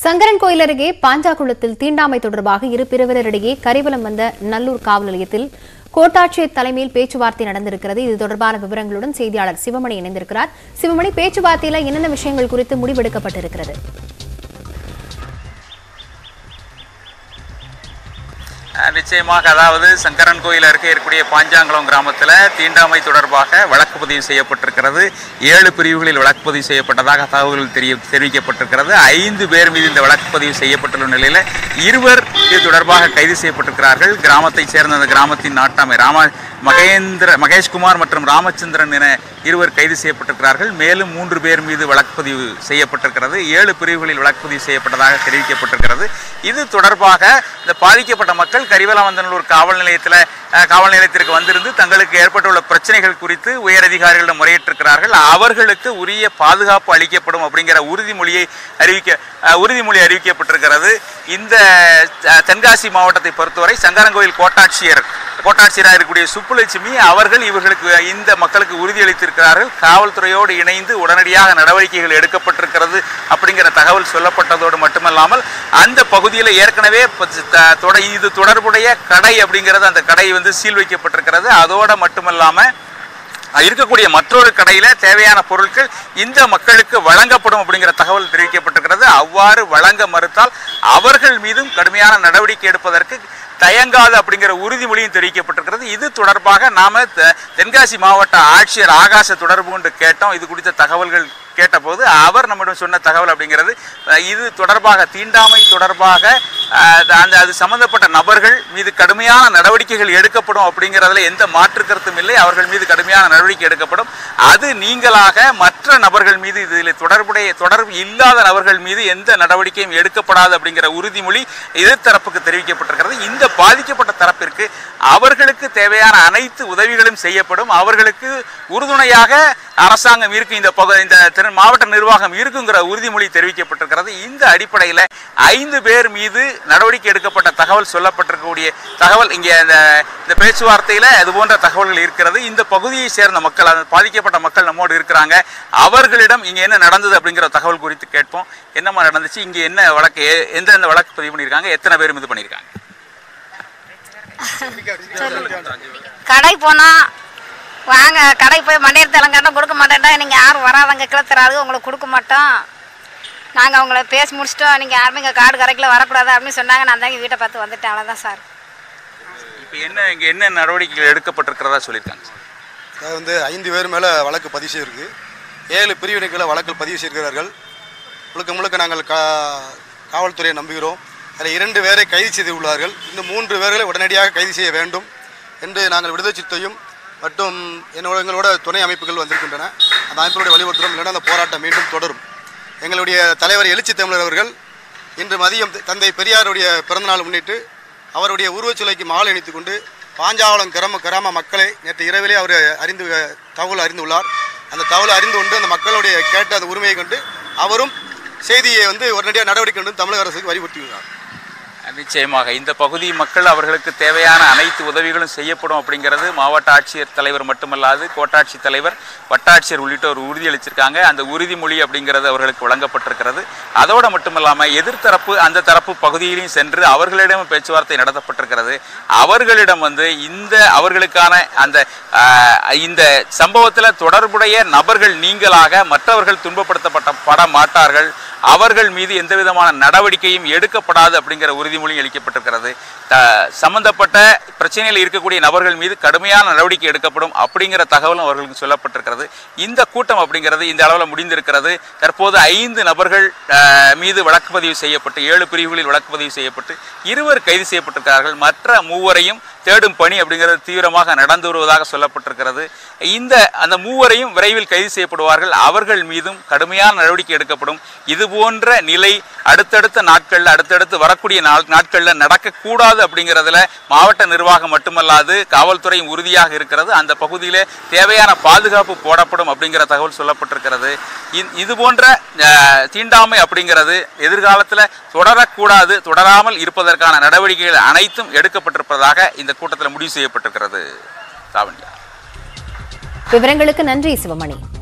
சங்கரன் கோயில் அருகே பாஞ்சாக்குளத்தில் தீண்டாமை தொடர்பாக இரு பிரிவினரிடையே கரிவலம் வந்த நல்லூர் காவல் நிலையத்தில் கோட்டாட்சியர் தலைமையில் பேச்சுவார்த்தை நடந்திருக்கிறது இது தொடர்பான விவரங்களுடன் செய்தியாளர் சிவமணி இணைந்திருக்கிறார் சிவமணி பேச்சுவார்த்தையில என்னென்ன விஷயங்கள் குறித்து முடிவெடுக்கப்பட்டிருக்கிறது அஹ் நிச்சயமாக அதாவது சங்கரன் கோயில் அருகே இருக்கக்கூடிய பாஞ்சாங்குளம் கிராமத்தில் தீண்டாமை தொடர்பாக வழக்கு பதிவு செய்யப்பட்டிருக்கிறது ஏழு பிரிவுகளில் வழக்கு பதிவு செய்யப்பட்டதாக தகவல்கள் தெரிய தெரிவிக்கப்பட்டிருக்கிறது ஐந்து பேர் மீது இந்த வழக்கு பதிவு செய்யப்பட்டுள்ள நிலையில் இருவர் இது தொடர்பாக கைது செய்யப்பட்டிருக்கிறார்கள் கிராமத்தைச் சேர்ந்த அந்த கிராமத்தின் நாட்டாமை ராம மகேந்திர மகேஷ்குமார் மற்றும் ராமச்சந்திரன் என இருவர் கைது செய்யப்பட்டிருக்கிறார்கள் மேலும் மூன்று பேர் மீது வழக்கு பதிவு செய்யப்பட்டிருக்கிறது ஏழு பிரிவுகளில் வழக்கு பதிவு செய்யப்பட்டதாக தெரிவிக்கப்பட்டிருக்கிறது இது தொடர்பாக இந்த பாதிக்கப்பட்ட மக்கள் கரிவலவந்தனூர் காவல் நிலையத்தில் அஹ், காவல் நிலையத்திற்கு வந்திருந்து தங்களுக்கு ஏற்பட்டுள்ள பிரச்சனைகள் குறித்து உயரதிகாரிகளிடம் முறையிட்டிருக்கிறார்கள் அவர்களுக்கு உரிய பாதுகாப்பு அளிக்கப்படும் அப்படிங்கிற உறுதிமொழியை அறிவிக்க அஹ், உறுதிமொழி அறிவிக்கப்பட்டிருக்கிறது இந்த அஹ், தென்காசி மாவட்டத்தை பொறுத்தவரை சங்கரங்கோயில் கோட்டாட்சியர் கோட்டாட்சியராக இருக்கக்கூடிய சுப்புலட்சுமி அவர்கள் இவர்களுக்கு இந்த மக்களுக்கு உறுதியளித்திருக்கிறார்கள் காவல்துறையோடு இணைந்து உடனடியாக நடவடிக்கைகள் எடுக்கப்பட்டிருக்கிறது அப்படிங்கிற தகவல் சொல்லப்பட்டதோடு மட்டுமல்லாமல் அந்த பகுதியில் ஏற்கனவே ப- த- தொட- இது தொடர்புடைய கடை அப்படிங்கிறது அந்த கடை வந்து சீல் வைக்கப்பட்டிருக்கிறது அதோடு மட்டுமல்லாமல் இருக்கக்கூடிய மற்றொரு கடையில தேவையான பொருட்கள் இந்த மக்களுக்கு வழங்கப்படும் அப்படிங்கிற தகவல் தெரிவிக்கப்பட்டிருக்கிறது அவ்வாறு வழங்க மறுத்தால் அவர்கள் மீதும் கடுமையான நடவடிக்கை எடுப்பதற்கு தயங்காது அப்படிங்கிற உறுதிமொழியும் தெரிவிக்கப்பட்டிருக்கிறது இது தொடர்பாக நாம தெ- தென்காசி மாவட்ட ஆட்சியர் ஆகாச தொடர்பு கொண்டு கேட்டோம் இது குறித்த தகவல்கள் கேட்டபோது அவர் நம்மிடம் சொன்ன தகவல் அப்படிங்கிறது அஹ், இது தொடர்பாக தீண்டாமை தொடர்பாக அஹ், அந்த அது சம்பந்தப்பட்ட நபர்கள் மீது கடுமையான நடவடிக்கைகள் எடுக்கப்படும் அப்படிங்கிறதுல எந்த மாற்று கருத்தும் இல்லை அவர்கள் மீது கடுமையான நடவடிக்கை எடுக்கப்படும் அது நீங்களாக மற்ற நபர்கள் மீது இதில் தொடர்புடைய தொடர்பு இல்லாத நபர்கள் மீது எந்த நடவடிக்கையும் எடுக்கப்படாது அப்படிங்கிற உறுதிமொழி எதிர்த்தரப்புக்கு தெரிவிக்கப்பட்டிருக்கிறது இந்த பாதிக்கப்பட்ட தரப்பிற்கு அவர்களுக்கு தேவையான அனைத்து உதவிகளும் செய்யப்படும் அவர்களுக்கு உறுதுணையாக அரசாங்கம் இருக்கு இந்த பகு இந்த திரு- மாவட்ட நிர்வாகம் இருக்குங்கிற உறுதிமொழி தெரிவிக்கப்பட்டிருக்கிறது இந்த அடிப்படையில் ஐந்து பேர் மீது நடவடிக்கை எடுக்கப்பட்ட தகவல் சொல்லப்பட்டிருக்கக்கூடிய தகவல் இங்கே இந்த இந்த பேச்சுவார்த்தையில் இது போன்ற தகவல்கள் இருக்கிறது இந்த பகுதியை சேர்ந்த மக்கள் அந்த பாதிக்கப்பட்ட மக்கள் நம்மோடு இருக்கிறாங்க அவர்களிடம் இங்கே என்ன நடந்தது அப்படிங்கிற தகவல் குறித்து கேட்போம் என்னம்மா நடந்துச்சு இங்கே என்ன வழக்கு எ- எந்தெந்த வழக்கு பதிவு பண்ணியிருக்காங்க எத்தனை பேர் மீது பண்ணியிருக்காங்க கடை போனோம் வாங்க கடை போய் மண்டையர் தெலங்காட்டம் கொடுக்க மாட்டேன்டா நீங்கள் யாரும் வராதங்க கிளத்துறாரு உங்களுக்கு கொடுக்க மாட்டோம் நாங்கள் அவங்கள பேசி முடிச்சிட்டோம் நீங்கள் யாருமே இங்கே காடு கரைக்கல வரக்கூடாது அப்படின்னு சொன்னாங்க நான் தான் வீட்டை பார்த்து வந்துட்டேன் அவ்வளோதான் சார் இப்போ என்ன இங்கே என்ன நடவடிக்கைகள் எடுக்கப்பட்டிருக்கிறதா சொல்லியிருக்காங்க அதாவது வந்து ஐந்து பேர் மேலே வழக்கு பதிவு செய்திருக்கு ஏழு பிரிவினைகளை வழக்கில் பதிவு செய்திருக்கிறார்கள் முழுக்க முழுக்க நாங்கள் கா காவல்துறையை நம்புகிறோம் அதில் இரண்டு பேரை கைது செய்துள்ளார்கள் இன்னும் மூன்று பேர்களை உடனடியாக கைது செய்ய வேண்டும் என்று நாங்கள் விடுதலை சித்தையும் மற்றும் என்னோட எங்களோட துணை அமைப்புகள் வந்திருக்கின்றன அந்த அமைப்புகளுடைய வலியுறுத்துறோம் இல்லைன்னா அந்த போராட்டம் மீண்டும் தொடரும் எங்களுடைய தலைவர் எழுச்சி தமிழர் அவர்கள் இன்று மதியம் தந்தை பெரியாருடைய பிறந்தநாள் முன்னிட்டு அவருடைய உருவச்சிலைக்கு மாலை அணித்துக் கொண்டு பாஞ்சாவளம் கிராம கிராம மக்களை நேற்று இரவிலே அவர் அறிந்து தகவல் அறிந்துள்ளார் அந்த தகவலை அறிந்து கொண்டு அந்த மக்களுடைய கேட்ட அந்த உரிமையை கண்டு அவரும் செய்தியை வந்து உடனடியாக நடவடிக்கை கொண்டு தமிழக அரசுக்கு வலியுறுத்தியுள்ளார் நிச்சயமாக இந்த பகுதி மக்கள் அவர்களுக்கு தேவையான அனைத்து உதவிகளும் செய்யப்படும் அப்படிங்கிறது மாவட்ட ஆட்சியர் தலைவர் மட்டுமல்லாது கோட்டாட்சி தலைவர் வட்டாட்சியர் உள்ளிட்டோர் உறுதியளிச்சிருக்காங்க அந்த உறுதிமொழி அப்படிங்கிறது அவர்களுக்கு வழங்கப்பட்டிருக்கிறது அதோடு மட்டுமல்லாமல் எதிர்த்தரப்பு அந்த தரப்பு பகுதியிலையும் சென்று அவர்களிடம் பேச்சுவார்த்தை நடத்தப்பட்டிருக்கிறது அவர்களிடம் வந்து இந்த அவர்களுக்கான அந்த ஆஹ், இந்த சம்பவத்தில் தொடர்புடைய நபர்கள் நீங்களாக மற்றவர்கள் துன்பப்படுத்தப்பட்ட பட மாட்டார்கள் அவர்கள் மீது எந்த விதமான நடவடிக்கையும் எடுக்கப்படாது அப்படிங்கிற உறுதிமொழி அளிக்கப்பட்டிருக்கிறது த சம்பந்தப்பட்ட பிரச்சனையில் இருக்கக்கூடிய நபர்கள் மீது கடுமையான நடவடிக்கை எடுக்கப்படும் அப்படிங்கிற தகவலும் அவர்களுக்கு சொல்லப்பட்டிருக்கிறது இந்த கூட்டம் அப்படிங்கிறது இந்த அளவில் முடிந்திருக்கிறது தற்போது ஐந்து நபர்கள் அஹ், மீது வழக்கு பதிவு செய்யப்பட்டு ஏழு பிரிவுகளில் வழக்கு பதிவு செய்யப்பட்டு இருவர் கைது செய்யப்பட்டிருக்கிறார்கள் மற்ற மூவரையும் தேடும் பணி அப்படிங்கிறது தீவிரமாக நடந்து வருவதாக சொல்லப்பட்டிருக்கிறது இந்த அந்த மூவரையும் விரைவில் கைது செய்யப்படுவார்கள் அவர்கள் மீதும் கடுமையான நடவடிக்கை எடுக்கப்படும் இது போன்ற நிலை அடுத்தடுத்த நாட்களில் அடுத்தடுத்து வரக்கூடிய நாள் நாட்களில் நடக்கக்கூடாது அப்படிங்கிறதுல மாவட்ட நிர்வாகம் மட்டுமல்லாது காவல்துறையும் உறுதியாக இருக்கிறது அந்த பகுதியிலே தேவையான பாதுகாப்பு போடப்படும் அப்படிங்கிற தகவல் சொல்லப்பட்டிருக்கிறது இ- இது போன்ற அஹ், தீண்டாமை அப்படிங்கிறது எதிர்காலத்தில் தொடரக்கூடாது தொடராமல் இருப்பதற்கான நடவடிக்கைகள் அனைத்தும் எடுக்கப்பட்டிருப்பதாக இந்த கூட்டத்தில் முடிவு செய்யப்பட்டிருக்கிறது ராவண்யா விவரங்களுக்கு நன்றி சிவமணி